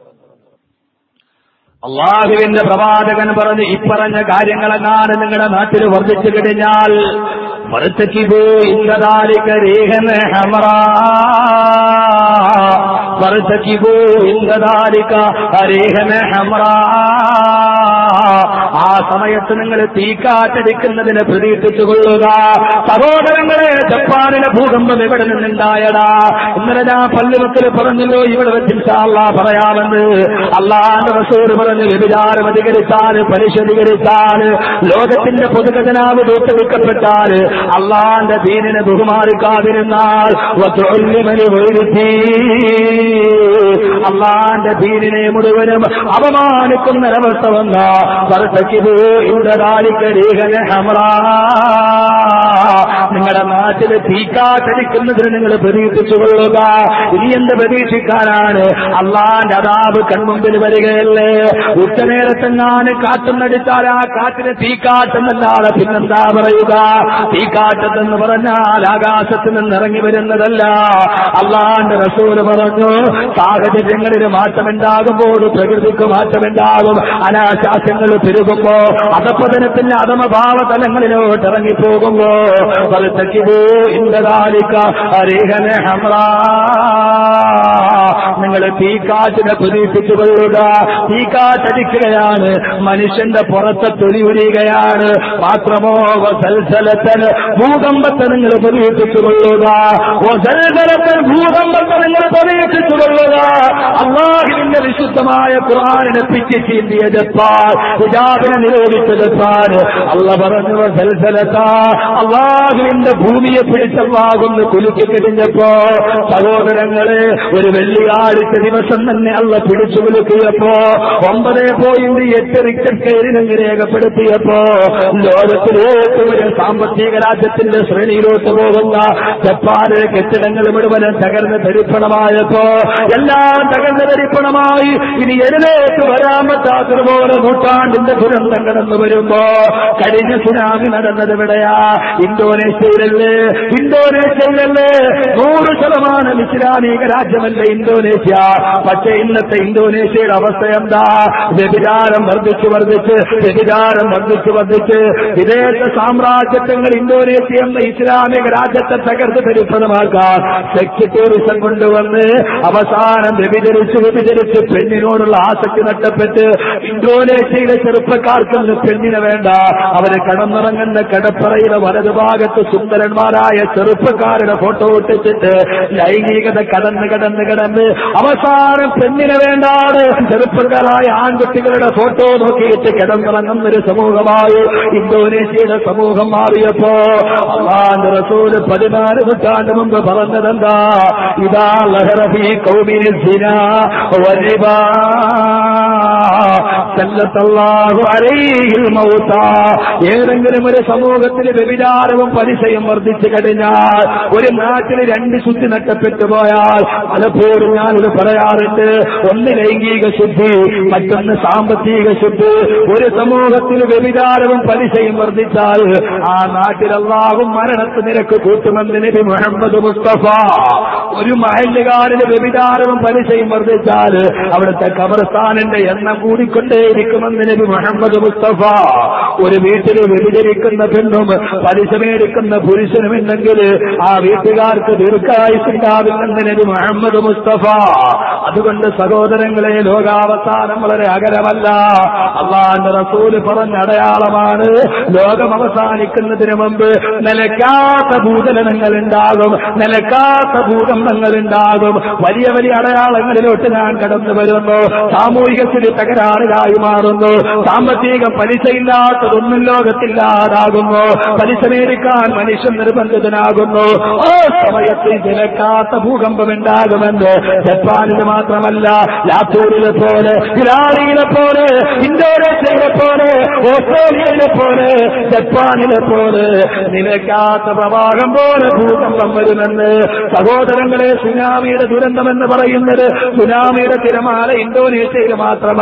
[SPEAKER 2] അള്ളാഹുവിന്റെ പ്രവാചകൻ പറഞ്ഞ് ഇപ്പറഞ്ഞ കാര്യങ്ങളെങ്ങാനും നിങ്ങളുടെ നാട്ടിൽ വർദ്ധിച്ചു കഴിഞ്ഞാൽ വർദ്ധിക്കുപോ ഇന്നതാലിക രേഖന ഹമറ فارتكبوا عند ذلك ريحا حمراء ആ സമയത്ത് നിങ്ങൾ തീക്കാറ്റടിക്കുന്നതിന് പ്രതീക്ഷിച്ചു കൊള്ളുക സഹോദരങ്ങളെ ജപ്പാനിലെ ഭൂകമ്പം എവിടെ നിന്നുണ്ടായടാ ഇന്നലെ ഞാൻ പള്ളിമത്തിൽ പറഞ്ഞല്ലോ ഇവിടെ വെച്ച് ഇൻഷാല്ലാ പറയാമെന്ന് അള്ളാന്റെ റസൂർ പറഞ്ഞ് വ്യഭിചാരം അധികരിച്ചാൽ പരിശോധികരിച്ചാൽ ലോകത്തിന്റെ പൊതുഖജനാവ് തൂത്തുവിക്കപ്പെട്ടാൽ അള്ളാന്റെ ദീനിനെ ബഹുമാനിക്കാതിരുന്നാൽ വത്തൊല്ലിമനി വൈരുത്തി അള്ളാന്റെ ദീനിനെ മുഴുവനും അപമാനിക്കുന്ന ഒരവസ്ഥ വന്ന പറത്തക്കിത് ഇന്ദ്രകാലിക്കരീകന ഹമറാ നിങ്ങളുടെ നാട്ടില് തീക്കാറ്റടിക്കുന്നതിന് നിങ്ങൾ പ്രതീക്ഷിച്ചു കൊള്ളുക ഇനി എന്ത് പ്രതീക്ഷിക്കാനാണ് അള്ളാന്റെ അതാബ് കൺമുമ്പിൽ വരികയല്ലേ ഉച്ചനേരത്തെങ്ങാന് കാറ്റുന്നടിച്ചാൽ ആ കാറ്റിന് തീക്കാറ്റെന്നല്ലാതെ പിന്നെന്താ പറയുക തീക്കാറ്റത്തെന്ന് പറഞ്ഞാൽ ആകാശത്ത് നിന്ന് ഇറങ്ങി വരുന്നതല്ല അള്ളാന്റെ റസൂല് പറഞ്ഞു സാഹചര്യങ്ങളിൽ മാറ്റമുണ്ടാകുമ്പോൾ പ്രകൃതിക്ക് മാറ്റമുണ്ടാകും അനാശാസ്യങ്ങൾ പെരുകുമ്പോ അധപ്പതനത്തിന്റെ അധമഭാവ തലങ്ങളിലോട്ട് ഇറങ്ങിപ്പോകുമ്പോ ഫലത്തക്കിത് ഇന്ദ്രകാലിക്ക അരിഹന ഹമ്രാ നിങ്ങൾ തീക്കാറ്റിനെ പ്രതീക്ഷിച്ചു കൊള്ളുക തീക്കാറ്റടിക്കുകയാണ് മനുഷ്യന്റെ പുറത്തെ തൊലി ഉരിയുകയാണ് മാത്രമോ സൽസലത്തൽ ഭൂകമ്പത്തെ നിങ്ങൾ പ്രതീക്ഷിച്ചു കൊള്ളുക സൽസലത്തൽ ഭൂകമ്പത്തെ നിങ്ങൾ പ്രതീക്ഷിച്ചു കൊള്ളുക അള്ളാഹിന്റെ വിശുദ്ധമായ ഖുർആാനിനെ പിറ്റി ചീന്തിയ ജപ്പാൻ ഹിജാബിനെ നിരോധിച്ച ജപ്പാൻ അല്ല പറഞ്ഞു സൽസലത്ത അള്ളാഹുവിന്റെ ഭൂമിയെ പിടിച്ചവാകുന്ന കുലുക്കി കഴിഞ്ഞപ്പോ സഹോദരങ്ങളെ ഒരു വെള്ളിയാഴ്ച ദിവസം തന്നെ അള്ള പിടിച്ചു കുലുക്കിയപ്പോ ഒമ്പത് പോയിന്റ് എട്ട് റിക്ടർ സ്കെയിലിനങ്ങ് രേഖപ്പെടുത്തിയപ്പോ ലോകത്തിലേക്ക് ഒരു സാമ്പത്തിക രാജ്യത്തിന്റെ ശ്രേണിയിലോട്ട് പോകുന്ന ജപ്പാന് കെട്ടിടങ്ങൾ മുഴുവനും തകർന്ന് ധരിപ്പണമായപ്പോ എല്ലാം തകർന്ന് ധരിപ്പണമായി ഇനി എഴുന്നേറ്റ് വരാൻ പറ്റാത്തതുപോലെ നൂറ്റാണ്ടിന്റെ ദുരന്തം കടന്നു വരുമ്പോ കഴിഞ്ഞ സുനാമി നടന്നത് എവിടെയാ ഇന്തോനേഷ്യയിലല്ലേ ഇന്തോനേഷ്യയിലല്ലേ നൂറ് ശതമാനം ഇസ്ലാമിക രാജ്യമല്ല ഇന്തോനേഷ്യ പക്ഷേ ഇന്നത്തെ ഇന്തോനേഷ്യയുടെ അവസ്ഥ എന്താ വ്യഭിചാരം വർദ്ധിച്ചു വർദ്ധിച്ച് വ്യഭിചാരം വർദ്ധിച്ചു വർദ്ധിച്ച് വിദേശ സാമ്രാജ്യത്വങ്ങൾ ഇന്തോനേഷ്യ എന്ന ഇസ്ലാമിക രാജ്യത്തെ തകർത്ത് ധരിപ്പണമാക്കാൻ സെക്സ് ടൂറിസം കൊണ്ടുവന്ന് അവസാനം വ്യഭിചരിച്ച് വ്യഭിചരിച്ച് പെണ്ണിനോടുള്ള ആസക്തി നഷ്ടപ്പെട്ട് ഇന്തോനേഷ്യയിലെ ചെറുപ്പക്കാർക്കൊന്നും പെണ്ണിനെ വേണ്ട അവര് കടന്നിറങ്ങുന്ന കടപ്പറയിലെ വലതുഭാഗത്ത് സുന്ദരന്മാരായ ചെറുപ്പക്കാരുടെ ഫോട്ടോ ഒട്ടിച്ചിട്ട് ലൈംഗികത കടന്ന് കടന്ന് കടന്ന് അവസാനം പെണ്ണിനെ വേണ്ടാതെ ചെറുപ്പക്കാരായ ആൺകുട്ടികളുടെ ഫോട്ടോ നോക്കിയിട്ട് കിടന്നിറങ്ങുന്ന ഒരു സമൂഹമായി ഇന്തോനേഷ്യയുടെ സമൂഹം മാറിയപ്പോ അള്ളാന്റെ റസൂല് പതിനാല് നൂറ്റാണ്ട് മുമ്പ് പറഞ്ഞതെന്താ ഇതാ ലഹറഫി കൗമിനി സിന വരിബാ സല്ലത്തല്ലാഹു അലൈഹിൽ മൗത ഏതെങ്കിലും ഒരു സമൂഹത്തിൽ വ്യഭിചാരവും പലിശയും വർദ്ധിച്ചു കഴിഞ്ഞാൽ ഒരു നാട്ടിൽ രണ്ട് ശുദ്ധി നഷ്ടപ്പെട്ടു പോയാൽ പലപ്പോഴും ഞാനിത് പറയാറുണ്ട് ഒന്ന് ലൈംഗിക ശുദ്ധി മറ്റൊന്ന് സാമ്പത്തിക ശുദ്ധി ഒരു സമൂഹത്തിൽ വ്യഭിചാരവും പലിശയും വർദ്ധിച്ചാൽ ആ നാട്ടിൽ അള്ളാഹും മരണത്ത് നിരക്ക് കൂട്ടുമെന്ന് നബി മുഹമ്മദ് മുസ്തഫ ഒരു മഹല്ലുകാരന് വ്യഭിചാരവും പലിശയും വർദ്ധിച്ചാൽ അവിടുത്തെ ഖബർസ്ഥാനിന്റെ എണ്ണം കൂടിക്കൊണ്ടേയിരിക്കുമെന്ന് നബി മുഹമ്മദ് മുസ്തഫ ഒരു വീട്ടിൽ വ്യഭിചരിക്കുന്ന പെണ്ണും പലിശ മേടിക്കുന്ന പുരുഷനും ഉണ്ടെങ്കിൽ ആ വീട്ടുകാർക്ക് ദീർഘായുസുണ്ടാവില്ലെന്ന് നബി മുഹമ്മദ് മുസ്തഫ അതുകൊണ്ട് സഹോദരങ്ങളെ ലോകാവസാനം വളരെ അകലമല്ല അള്ളാന്റെ റസൂല് പറഞ്ഞ അടയാളമാണ് ലോകം അവസാനിക്കുന്നതിന് മുമ്പ് നിലയ്ക്കാത്ത ഭൂചലനങ്ങൾ ഉണ്ടാകും നിലയ്ക്കാത്ത ഭൂകമ്പങ്ങൾ ഉണ്ടാകും വലിയ വലിയ അടയാളങ്ങളിലോട്ട് ഞാൻ കടന്നു വരുന്നു സാമൂഹിക സ്ഥിതി തകരാറിലായി മാറുന്നു സാമ്പത്തിക പലിശയില്ലാത്തതൊന്നും ലോകത്തില്ലാതാകുന്നു പലിശ മേടിക്കാൻ മനുഷ്യൻ നിർബന്ധിതനാകുന്നു ആ സമയത്ത് നിലക്കാത്ത ഭൂകമ്പം ഉണ്ടാകുമെന്ന് ജപ്പാനിൽ മാത്രമല്ല ലാത്തൂരിലെ പോലെ ഇറാനിയിലെ പോലെ ഇന്തോനേഷ്യയിലെ പോലെ ഓസ്ട്രേലിയയിലെ പോലെ ജപ്പാനിലെ പോലെ നിലയ്ക്കാത്ത പ്രവാഹം പോലെ ഭൂകമ്പം വരുമെന്ന് സഹോദരങ്ങളെ സുനാമിയുടെ ദുരന്തമെന്ന് പറയുന്നത് സുനാമിയുടെ തിരമാല ഇന്തോനേഷ്യയിൽ മാത്രമല്ല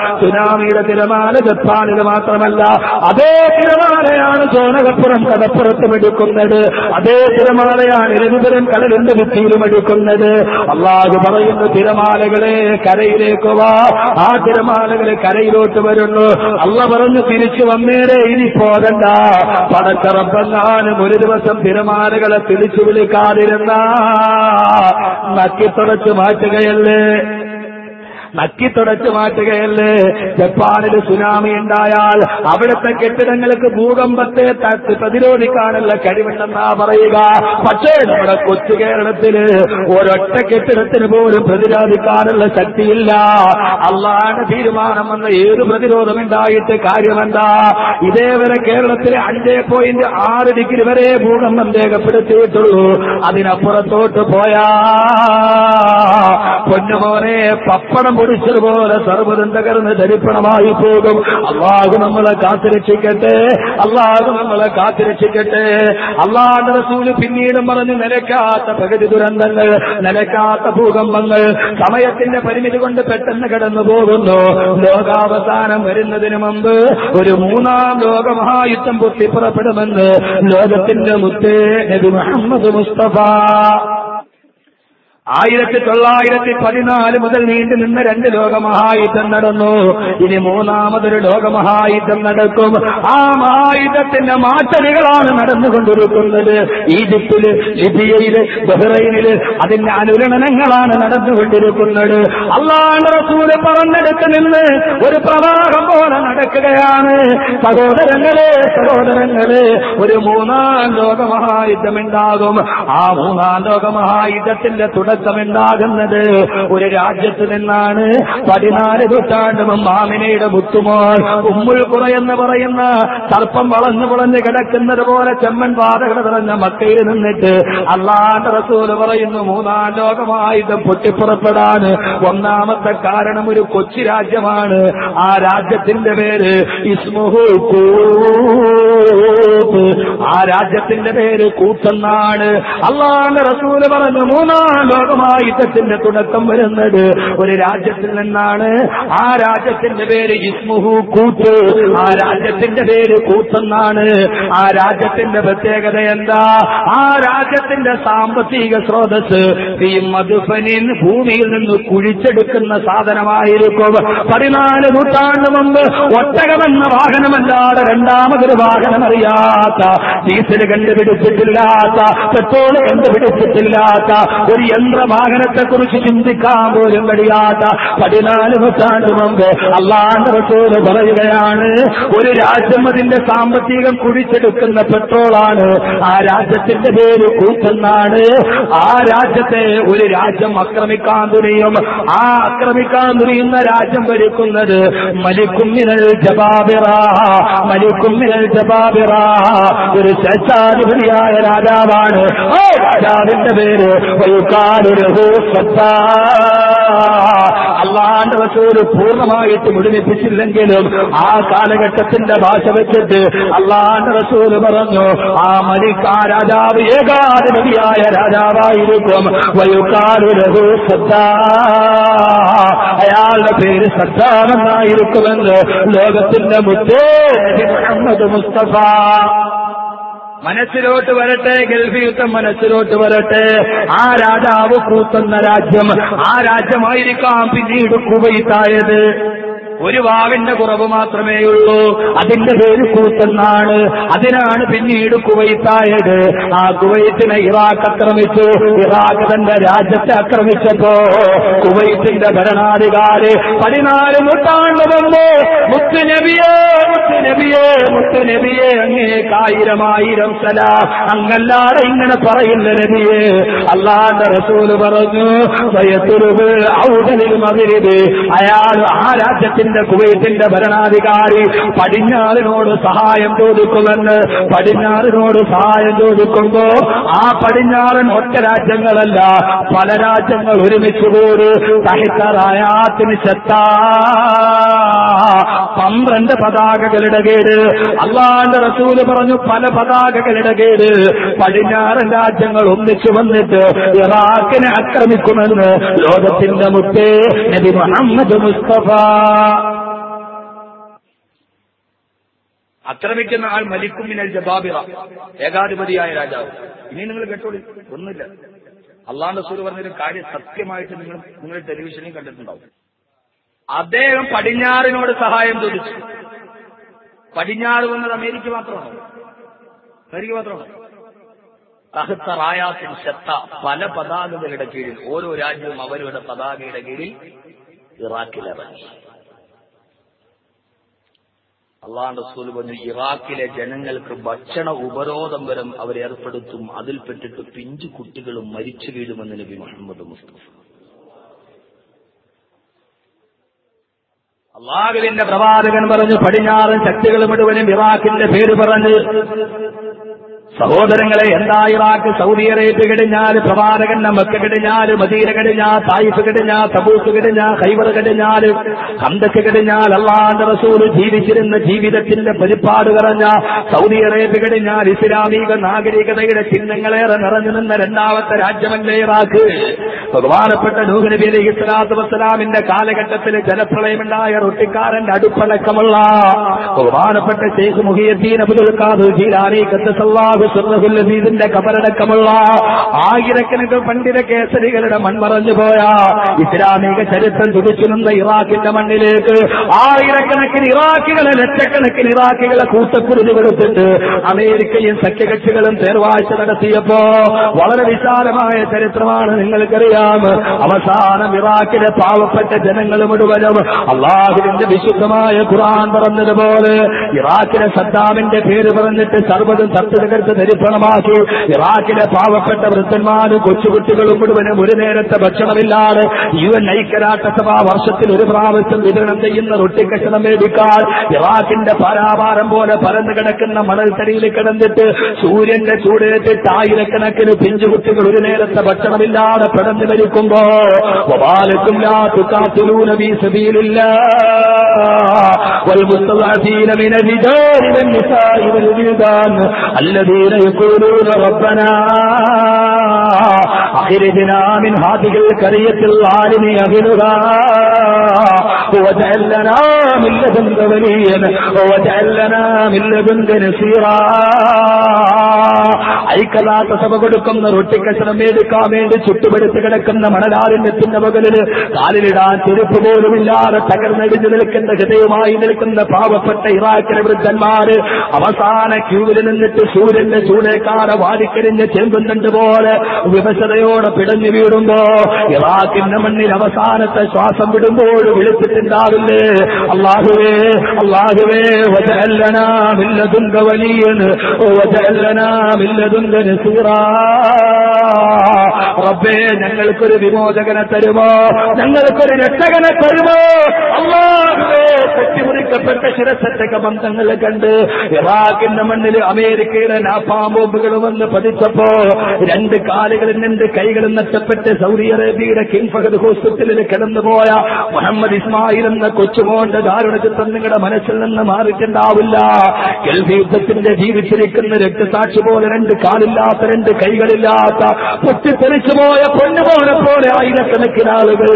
[SPEAKER 2] സുനാമിയുടെ തിരമാല ജപ്പാനിൽ മാത്രമല്ല അതേ തിരമാലയാണ് സോനകപ്പുറം കടപ്പുറത്തും എടുക്കുന്നത് അതേ തിരമാലയാണ് ഇരവിപുരം കടലിന്റെ ഭിത്തിയിലും എടുക്കുന്നത് അള്ളാഹു പറയുന്ന തിരമാലകളെ കരയിലേക്ക് വാ ആ തിരമാലകളെ കരയിലോട്ട് വരുന്നു അള്ള പറഞ്ഞു തിരിച്ചു വന്നേരെ ഇനി പോകണ്ട പടക്കറപ്പെങ്ങാനും ഒരു ദിവസം തിരമാലകളെ തിരിച്ചു വിളിക്കാതിരുന്ന നക്കിത്തുടച്ചു മാറ്റുകയല്ലേ നക്കി തുടച്ചു മാറ്റുകയല്ലേ ജപ്പാനിൽ സുനാമി ഉണ്ടായാൽ അവിടുത്തെ കെട്ടിടങ്ങൾക്ക് ഭൂകമ്പത്തെ തട്ടി പ്രതിരോധിക്കാനുള്ള കഴിവുണ്ടെന്നാ പറയുക പക്ഷേ നമ്മുടെ കൊച്ചു കേരളത്തില് ഒരൊറ്റ കെട്ടിടത്തിന് പോലും പ്രതിരോധിക്കാനുള്ള ശക്തിയില്ല അള്ളാണ് തീരുമാനം വന്ന ഏത് പ്രതിരോധം ഉണ്ടായിട്ട് കാര്യമെന്താ ഇതേവരെ കേരളത്തിലെ അഞ്ചേ പോയിന്റ് ആറ് ഡിഗ്രി വരെ ഭൂകമ്പം രേഖപ്പെടുത്തിയിട്ടുള്ളൂ അതിനപ്പുറത്തോട്ട് പോയാ പൊന്നുമോനെ പപ്പടം പൊടിച്ചതുപോലെ സർവ്വതും തകർന്ന് ദരിപ്പണമായി പോകും അള്ളാഹു നമ്മളെ കാത്തുരക്ഷിക്കട്ടെ അള്ളാഹു നമ്മളെ കാത്തുരക്ഷിക്കട്ടെ അള്ളാഹുന്റെ റസൂല് പിന്നീടും പറഞ്ഞ് നിലയ്ക്കാത്ത പ്രകൃതി ദുരന്തങ്ങൾ നിലയ്ക്കാത്ത ഭൂകമ്പങ്ങൾ സമയത്തിന്റെ പരിമിതി കൊണ്ട് പെട്ടെന്ന് കടന്നു പോകുന്നു ലോകാവസാനം വരുന്നതിന് മുമ്പ് ഒരു മൂന്നാം ലോകമഹായുദ്ധം പൊട്ടിപ്പുറപ്പെടുമെന്ന് ലോകത്തിന്റെ മുത്തേ നബി മുഹമ്മദ് മുസ്തഫ ആയിരത്തി തൊള്ളായിരത്തി പതിനാല് മുതൽ നീണ്ടു നിന്ന രണ്ട് ലോകമഹായുദ്ധം നടന്നു ഇനി മൂന്നാമതൊരു ലോകമഹായുദ്ധം നടക്കും ആ മഹായുദ്ധത്തിന്റെ മാറ്റലുകളാണ് നടന്നുകൊണ്ടിരിക്കുന്നത് ഈജിപ്തില് ലിബിയയില് ബഹ്റൈനില് അതിന്റെ അനുരണനങ്ങളാണ് നടന്നുകൊണ്ടിരിക്കുന്നത് അള്ളാഹ് റസൂല് പറഞ്ഞെടുത്ത് നിന്ന് ഒരു പ്രവാഹം പോലെ നടക്കുകയാണ് സഹോദരങ്ങളെ സഹോദരങ്ങളെ ഒരു മൂന്നാം ലോകമഹായുദ്ധം ഉണ്ടാകും ആ മൂന്നാം ലോകമഹായുദ്ധത്തിന്റെ തുടക്കമുണ്ടാകുന്നത് ഒരു രാജ്യത്ത് നിന്നാണ് പതിനാല് നൂറ്റാണ്ട് മുമ്പ് മാമിനയുടെ മുത്തുമോൾ ഉമ്മുൾ കുറയെന്ന് പറയുന്ന സർപ്പം വളഞ്ഞു വളഞ്ഞു കിടക്കുന്നത് പോലെ ചെമ്മൻ പാതകൾ നിറഞ്ഞ മക്കയിൽ നിന്നിട്ട് അള്ളാന്റെ റസൂല് പറയുന്നു മൂന്നാം ലോകമായുധം പൊട്ടിപ്പുറപ്പെടാൻ ഒന്നാമത്തെ കാരണം ഒരു കൊച്ചു രാജ്യമാണ് ആ രാജ്യത്തിന്റെ പേര് ഇസ്മുഹു കൂത്ത് ആ രാജ്യത്തിന്റെ പേര് കൂത്തെന്നാണ് അള്ളാന്റെ റസൂല് പറഞ്ഞു മൂന്നാം ലോകമായുധത്തിന്റെ തുടക്കം വരുന്നത് ഒരു രാജ്യത്തിൽ നിന്നാണ് ആ രാജ്യത്തിന്റെ പേര് ഇസ്മുഹു കൂത്ത് ആ രാജ്യത്തിന്റെ പേര് കൂത്തെന്നാണ് ആ രാജ്യത്തിന്റെ പ്രത്യേകത എന്താ ആ രാജ്യത്തിന്റെ സാമ്പത്തിക സ്രോതസ് ഈ മധുഫനിൻ ഭൂമിയിൽ നിന്ന് കുഴിച്ചെടുക്കുന്ന സാധനമായിരിക്കും പതിനാല് നൂറ്റാണ്ട് മുമ്പ് ഒട്ടകമെന്ന വാഹനമല്ലാതെ രണ്ടാമതൊരു വാഹനം അറിയാത്ത ഡീസൽ കണ്ടുപിടിച്ചിട്ടില്ലാത്ത പെട്രോൾ കണ്ടുപിടിച്ചിട്ടില്ലാത്ത ഒരു യന്ത്രവാഹനത്തെ കുറിച്ച് ചിന്തിക്കാൻ പോലും കഴിയാത്ത പതിനാല് നൂറ്റാണ്ട് മുമ്പ് അള്ളാന്റെ റസൂല് പറയുകയാണ് ഒരു രാജ്യം അതിന്റെ സാമ്പത്തികം കുഴിച്ചെടുക്കുന്ന പെട്രോളാണ് ആ രാജ്യത്തിന്റെ പേര് കൂത്തെന്നാണ് ആ രാജ്യത്തെ ഒരു രാജ്യം ആക്രമിക്കാൻ തുനിയും ആ ആക്രമിക്കാൻ തുനിയുന്ന രാജ്യം ഭരിക്കുന്നത് മലിക്കുമ്മിനൽ ജബാബിറ മലിക്കുമ്മിനൽ ജബാബിറ ഒരു സ്വേച്ഛാധിപതിയായ രാജാവാണ് ആ രാജാവിന്റെ പേര് വയുക്കാലൊരു അള്ളാന്റെ റസൂല് പൂർണ്ണമായിട്ട് മുഴുമിപ്പിച്ചില്ലെങ്കിലും ആ കാലഘട്ടത്തിന്റെ ഭാഷ വെച്ചിട്ട് അള്ളാന്റെ റസൂല് പറഞ്ഞു ആ മലിക് ആ രാജാവ് ഏകാധിപതിയായ രാജാവായിരിക്കും വയുക്കാലു ശ്രദ്ധ അയാളുടെ പേര് ശ്രദ്ധാമെന്നായിരിക്കുമെന്ന് ലോകത്തിന്റെ മുത്തേ നബി മുഹമ്മദ് മുസ്തഫ മനസ്സിലോട്ട് വരട്ടെ ഗൾഫ് യുദ്ധം മനസ്സിലോട്ട് വരട്ടെ ആ രാജാവ് കൂത്തുന്ന രാജ്യം ആ രാജ്യമായിരിക്കാം പിന്നീട് കുവൈത്തായത് ഒരു വാവിന്റെ കുറവ് മാത്രമേ ഉള്ളൂ അതിന്റെ പേര് കൂത്തെന്നാണ് അതിനാണ് പിന്നീട് കുവൈത്തായത് ആ കുവൈത്തിനെ ഇറാഖ് ആക്രമിച്ചു ഇറാഖ് തന്റെ രാജ്യത്തെ ആക്രമിച്ചപ്പോ കുവൈത്തിന്റെ ഭരണാധികാരി പതിനാല് നൂറ്റാണ്ട് മുമ്പ് മുത്തുനബിയെ മുത്തുനബിയെ മുത്തുനബിയെ അങ്ങേക്കായിരം ആയിരം സലാം അങ്ങല്ലാതെ ഇങ്ങനെ പറയുന്ന നബിയെ അള്ളാന്റെ റസൂല് പറഞ്ഞു സ്വയത്തുരുവ് ഔദലിൽ മതിരിത് അയാൾ ആ രാജ്യത്തിന്റെ കുവൈത്തിന്റെ ഭരണാധികാരി പടിഞ്ഞാറിനോട് സഹായം ചോദിക്കുമെന്ന് പടിഞ്ഞാറിനോട് സഹായം ചോദിക്കുമ്പോ ആ പടിഞ്ഞാറൻ ഒറ്റ രാജ്യങ്ങളല്ല പല രാജ്യങ്ങൾ ഒരുമിച്ച് കൂടി സഹിതറായാത്തിന് ചെത്താ പന്ത്രണ്ട് പതാകകളുടെ കേട് അള്ളാന്റെ റസൂല് പറഞ്ഞു പല പതാകകളുടെ കേട് പടിഞ്ഞാറൻ രാജ്യങ്ങൾ ഒന്നിച്ചു വന്നിട്ട് ഇറാഖിനെ ആക്രമിക്കുമെന്ന് ലോകത്തിന്റെ മുത്തേ നബി മുഹമ്മദ് മുസ്തഫ
[SPEAKER 1] ആക്രമിക്കുന്ന ആൾ മലിക്കുമിനൽ ജബാബിറ ഏകാധിപതിയായ രാജാവ് ഇനി നിങ്ങൾ കേട്ടോളി ഒന്നുമില്ല അള്ളാഹ് റസൂൽ പറഞ്ഞൊരു കാര്യം സത്യമായിട്ട് നിങ്ങൾ നിങ്ങൾ ടെലിവിഷനിൽ കണ്ടിട്ടുണ്ടാവും അദ്ദേഹം പടിഞ്ഞാറിനോട് സഹായം ചോദിച്ചു പടിഞ്ഞാറ് വന്നത് അമേരിക്ക മാത്രമാണോ അമേരിക്ക മാത്രമാണോ തഹത്ത റായാത്തിൻ ശത്ത പല പതാകകളുടെ കീഴിൽ ഓരോ രാജ്യവും അവരുടെ പതാകയുടെ കീഴിൽ ഇറാഖിലിറങ്ങി അള്ളാഹ് റസൂൽ പറഞ്ഞു ഇറാഖിലെ ജനങ്ങൾക്ക് ഭക്ഷണ ഉപരോധം വരെ അവർ ഏർപ്പെടുത്തും അതിൽപ്പെട്ടിട്ട് പിഞ്ചു കുട്ടികളും മരിച്ചു വീഴുമെന്ന് നബി മുഹമ്മദ് മുസ്തഫ
[SPEAKER 2] അള്ളാഹുവിന്റെ പ്രവാചകൻ പറഞ്ഞു പടിഞ്ഞാറൻ ശക്തികൾ മുഴുവനും ഇറാഖിന്റെ പേര് പറഞ്ഞ് സഹോദരങ്ങളെ എന്താ ഇറാഖ് സൗദി അറേബ്യ കഴിഞ്ഞാൽ പ്രവാചകന്റെ മക്ക കഴിഞ്ഞാൽ മദീന കഴിഞ്ഞാൽ തായിഫ് കഴിഞ്ഞാൽ തബൂക്ക് കഴിഞ്ഞാൽ ഹൈബർ കഴിഞ്ഞാൽ ഹന്തക്ക് കഴിഞ്ഞാൽ അള്ളാന്റെ റസൂല് ജീവിച്ചിരുന്ന ജീവിതത്തിന്റെ പരിപ്പാട് കറഞ്ഞ സൗദി അറേബ്യ കഴിഞ്ഞാൽ ഇസ്ലാമിക നാഗരികതയുടെ ചിഹ്നങ്ങളേറെ നിറഞ്ഞു നിന്ന രണ്ടാമത്തെ രാജ്യമല്ലേ ഇറാഖ് ബഹുമാനപ്പെട്ട നൂഹ് നബി അലൈഹി സ്വലാത്തു വസ്സലാമിന്റെ കാലഘട്ടത്തിൽ ജലപ്രളയമുണ്ടായ റൊട്ടിക്കാരന്റെ അടുപ്പടക്കമുള്ള ബഹുമാനപ്പെട്ട ഷെയ്ഖ് മുഹിയദ്ദീൻ അബ്ദുൽ ഖാദർ ജീലാനി ഖദ്ദസല്ലാഹു സിർറഹുൽ അസീസിന്റെ കബറടക്കമുള്ള ആയിരക്കണക്കിന് പണ്ഡിത കേസരികളുടെ മൺമറഞ്ഞു പോയ ഇസ്ലാമിക ചരിത്രം തുടിച്ചു നിന്ന ഇറാഖിന്റെ മണ്ണിലേക്ക് ആയിരക്കണക്കിന് ഇറാഖികളെ ലക്ഷക്കണക്കിന് ഇറാഖികളെ കൂട്ടക്കുരുതി കൊടുത്തിട്ട് അമേരിക്കയും സഖ്യകക്ഷികളും തേർവാഴ്ച നടത്തിയപ്പോ വളരെ വിശാലമായ ചരിത്രമാണ് നിങ്ങൾക്കറിയാം അവസാനം ഇറാഖിലെ പാവപ്പെട്ട ജനങ്ങൾ മുഴുവനും അള്ളാഹുവിന്റെ വിശുദ്ധമായ ഖുർആൻ പറഞ്ഞതുപോലെ ഇറാഖിലെ സദ്ദാമിന്റെ പേര് പറഞ്ഞിട്ട് സർവ്വതും തത്തു തകർത്ത് ധരിപ്പണമാക്കി ഇറാഖിലെ പാവപ്പെട്ട വൃദ്ധന്മാരും കൊച്ചുകുട്ടികളും മുഴുവനും ഒരു നേരത്തെ ഭക്ഷണമില്ലാതെ യു എൻ ഐക്യരാഷ്ട്രസഭ വർഷത്തിൽ ഒരു പ്രാവശ്യം വിതരണം ചെയ്യുന്ന റൊട്ടിക്കഷണം മേടിക്കാൻ ഇറാഖിന്റെ പരാപാരം പോലെ പരന്നു കിടക്കുന്ന മണൽത്തടിയിൽ കിടന്നിട്ട് സൂര്യന്റെ ചൂടേറ്റിട്ട് ആയിരക്കണക്കിന് പിഞ്ചുകുട്ടികൾ ഒരു നേരത്തെ ഭക്ഷണമില്ലാതെ പിടന്നു മരിക്കുമ്പോ വബാലക്കും ലാ തുകാത്തിലൂന ഫീ സബീലില്ലാ والمستضعفين من الرجال والنساء والولدان الذين يقولون ربنا أخرجنا من هذه القرية الظالم أهلها واجعل لنا من لدنك وليا واجعل لنا من لدنك نصيرا ഐക്യലാത്ത സഭ കൊടുക്കുന്ന റൊട്ടിക്കഷണം എടുക്കാൻ വേണ്ടി ചുട്ടുപെടുത്ത് കിടക്കുന്ന മണലാരിന്റെ മുകളിൽ കാലിലിടാൻ ചെരുപ്പ് പോലുമില്ലാതെ തകർന്നടിഞ്ഞു നിൽക്കുന്ന ഹൃദയമായി നിൽക്കുന്ന പാവപ്പെട്ട ഇറാഖിലെ വൃദ്ധന്മാര് അവസാന ക്യൂവിൽ നിന്നിട്ട് സൂര്യന്റെ ചൂടേക്കാരെ വാരിക്കരിഞ്ഞ് ചെമ്പുന്നുണ്ട് പോലെ വിവശതയോടെ പിടഞ്ഞു വീടുമ്പോ ഇറാഖിന്റെ മണ്ണിൽ അവസാനത്തെ ശ്വാസം വിടുമ്പോൾ വിളിച്ചിട്ടുണ്ടാവില്ലേ അള്ളാഹുവേ അള്ളാഹുവേ വജല്ലനാ മില്ലതുങ്ക വലിയന് വജല്ലനാ മില്ലതുങ്ക നസീറാ റബ്ബേ ഞങ്ങൾക്കൊരു വിമോചകനെ തരുമോ ഞങ്ങൾക്കൊരു രക്ഷകനെ തരുമോ അള്ളാഹുവേ തെറ്റിമുറിക്കപ്പെട്ട ശിരസറ്റക ബന്ധങ്ങൾ കണ്ട് ഇറാഖിന്റെ മണ്ണിൽ അമേരിക്കയുടെ നാപ്പാം ബോംബുകൾ വന്ന് പതിച്ചപ്പോ രണ്ട് കാലുകളും രണ്ട് കൈകളും നഷ്ടപ്പെട്ട് സൗദി അറേബ്യയുടെ കിങ് ഫഹദ് ഹോസ്പിറ്റലിൽ കിടന്നുപോയ മുഹമ്മദ് ഇസ്മായിൽ എന്ന കൊച്ചുമോന്റെ ദാരുണ ചിത്രം നിങ്ങളുടെ മനസ്സിൽ നിന്ന് മാറിയിട്ടുണ്ടാവില്ല ഗൾഫ് യുദ്ധത്തിന്റെ ജീവിച്ചിരിക്കുന്ന രക്തസാക്ഷി പോലെ രണ്ട് കാലില്ലാത്ത രണ്ട് കൈകളില്ലാത്ത പൊട്ടിത്തെറിച്ചു പോയ പൊന്നുപോലെ പോലെ ആയിരക്കണക്കിന് ആളുകൾ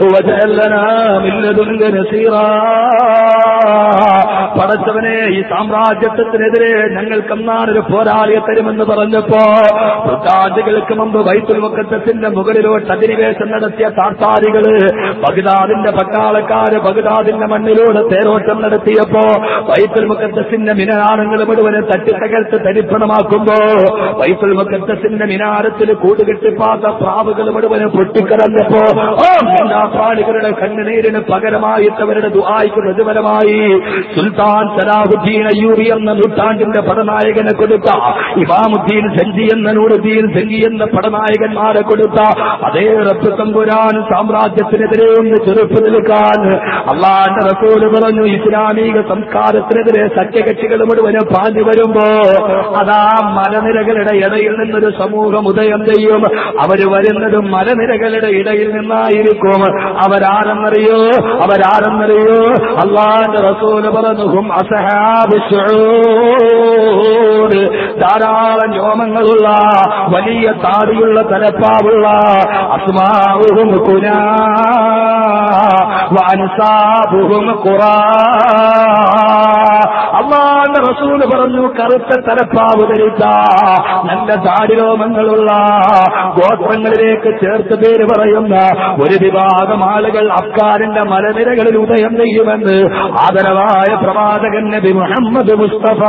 [SPEAKER 2] പടച്ചവനെ ഈ സാമ്രാജ്യത്വത്തിനെതിരെ ഞങ്ങൾക്ക് എന്നാണൊരു പോരാളിയെ തരുമെന്ന് പറഞ്ഞപ്പോ നൂറ്റാണ്ടുകൾക്ക് മുമ്പ് വൈത്തുൽ മുക്കത്തത്തിന്റെ മുകളിലോട്ട് അധിനിവേശം നടത്തിയ താർത്താരികള് ബഗ്ദാദിന്റെ പട്ടാളക്കാര് ബഗ്ദാദിന്റെ മണ്ണിലൂടെ തേരോട്ടം നടത്തിയപ്പോ വൈത്തുൽ മുക്കത്തസിന്റെ മിനാരങ്ങൾ മുഴുവനും തട്ടിത്തകർത്ത് തരിപ്പണമാക്കുമ്പോ വൈത്തുൽ മുക്കത്തസിന്റെ മിനാരത്തിൽ കൂടുകെട്ടിപ്പാത്ത പ്രാവുകൾ മുഴുവനും പൊട്ടിക്കറന്നപ്പോ ഓ എല്ലാ പ്രാണികളുടെ കണ്ണുനീരിന് പകരമായിട്ട് അവരുടെ ദുആയ്ക്ക് പ്രതിഫലമായി സുൽത്താൻ സലാഹുദ്ദീൻ അയ്യൂബി എന്ന നൂറ്റാണ്ടിന്റെ പടനായകനെ കൊടുത്ത ഇമാമുദ്ദീൻ സഞ്ജി എന്ന നൂറുദ്ദീൻ സഞ്ജി എന്ന പടനായകന്മാരെ കൊടുത്ത അതേ റബ്ബ് തമ്പുരാൻ സാമ്രാജ്യത്തിനെതിരെ ഒന്ന് ചെറുപ്പ് നിൽക്കാൻ അള്ളാന്റെ റസൂല് പറഞ്ഞു ഇസ്ലാമിക സംസ്കാരത്തിനെതിരെ സഖ്യകക്ഷികൾ മുഴുവനും പാഞ്ഞു വരുമ്പോ അതാ മലനിരകളുടെ ഇടയിൽ നിന്നൊരു സമൂഹം ഉദയം ചെയ്യും അവര് വരുന്നതും മലനിരകളുടെ ഇടയിൽ നിന്നായിരിക്കും അവരാരെന്നറിയോ അവരാരെന്നറിയോ അള്ളാന്റെ റസൂല് പറഞ്ഞും അസഹാബ് ശുഊർ. ധാരാളം രോമങ്ങളുള്ള വലിയ താടിയുള്ള തലപ്പാവുള്ള അസ്മാവുഹും കുനാ വൻസാബുഹും ഖുറാ അള്ളാന്റെ റസൂല് പറഞ്ഞു കറുത്ത തലപ്പാവ് ധരിച്ച നല്ല താടിരോമങ്ങളുള്ള ഗോത്രങ്ങളിലേക്ക് ചേർത്ത് പേര് പറയുന്ന ഒരു വിഭാഗം ആളുകൾ അഫ്ഗാനിന്റെ മലനിരകളിൽ ഉദയം ചെയ്യുമെന്ന് ആദരവായ പ്രവാചകൻ നബി മുഹമ്മദ് മുസ്തഫ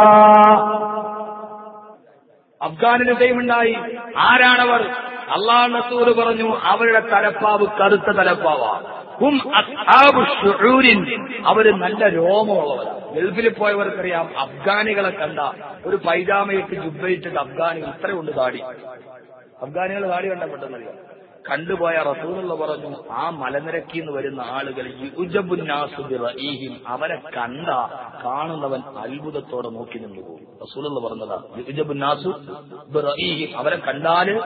[SPEAKER 1] അഫ്ഗാനിന് ടൈമുണ്ടായി ആരാണവർ അള്ളാഹ് റസൂല് പറഞ്ഞു അവരുടെ തലപ്പാവ് കറുത്ത തലപ്പാവാണ് ഹും അസ്ഹാബു ശുഊരിൻ. അവര് നല്ല രോമമുള്ളവരാണ് ഗൾഫിൽ പോയവർക്കറിയാം അഫ്ഗാനികളെ കണ്ട ഒരു പൈജാമയിട്ട് ജുബയിട്ടിട്ട് അഫ്ഗാനികൾ ഇത്രയുണ്ട് താടി അഫ്ഗാനികൾ താടി കണ്ട പെട്ടെന്നറിയാം കണ്ടുപോയ റസൂലുള്ള പറഞ്ഞു ആ മലനിരക്കിന്ന് വരുന്ന ആളുകൾ യുജബുന്നാസു ബിറഈഹിം. അവരെ കണ്ട കാണുന്നവൻ അത്ഭുതത്തോടെ നോക്കി നിന്നു പോകും റസൂലുള്ള പറഞ്ഞതാ യുജബുന്നാസു ബിറഈഹിം. അവരെ കണ്ടാല്